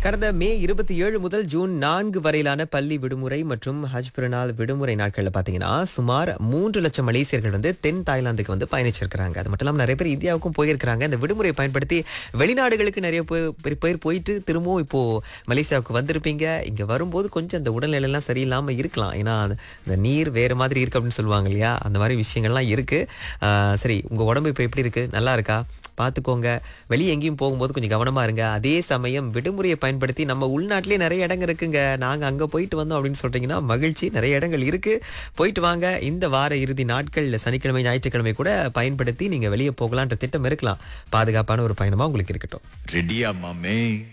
கடந்த மே இருபத்தி ஏழு முதல் ஜூன் நான்கு வரையிலான பள்ளி விடுமுறை மற்றும் ஹஜ் பிறநாள் விடுமுறை நாட்கள்ல பாத்தீங்கன்னா சுமார் மூன்று லட்சம் மலேசியர்கள் வந்து தென் தாய்லாந்துக்கு வந்து பயணிச்சிருக்கிறாங்க அது மட்டும் இல்லாம நிறைய பேர் இந்தியாவுக்கும் போயிருக்கிறாங்க இந்த விடுமுறையை பயன்படுத்தி வெளிநாடுகளுக்கு நிறைய பேர் பேர் பேர் போயிட்டு திரும்பவும் இப்போ மலேசியாவுக்கு வந்திருப்பீங்க இங்க வரும்போது கொஞ்சம் இந்த உடல்நிலை எல்லாம் சரியில்லாம இருக்கலாம் ஏன்னா இந்த நீர் வேற மாதிரி இருக்கு அப்படின்னு சொல்லுவாங்க இல்லையா அந்த மாதிரி விஷயங்கள்லாம் இருக்கு ஆஹ் சரி உங்க உடம்பு இப்போ எப்படி இருக்கு நல்லா இருக்கா பார்த்துக்கோங்க வெளியே எங்கேயும் போகும்போது கொஞ்சம் கவனமா இருங்க அதே சமயம் விடுமுறையை பயன்படுத்தி நம்ம உள்நாட்டிலே நிறைய இடங்கள் இருக்குங்க நாங்க அங்க போயிட்டு வந்தோம் அப்படின்னு சொல்றீங்கன்னா மகிழ்ச்சி நிறைய இடங்கள் இருக்கு போயிட்டு வாங்க இந்த வார இறுதி நாட்கள் சனிக்கிழமை ஞாயிற்றுக்கிழமை கூட பயன்படுத்தி நீங்க வெளியே போகலான்ற திட்டம் இருக்கலாம் பாதுகாப்பான ஒரு பயணமா உங்களுக்கு இருக்கட்டும் ரெடியா மாமே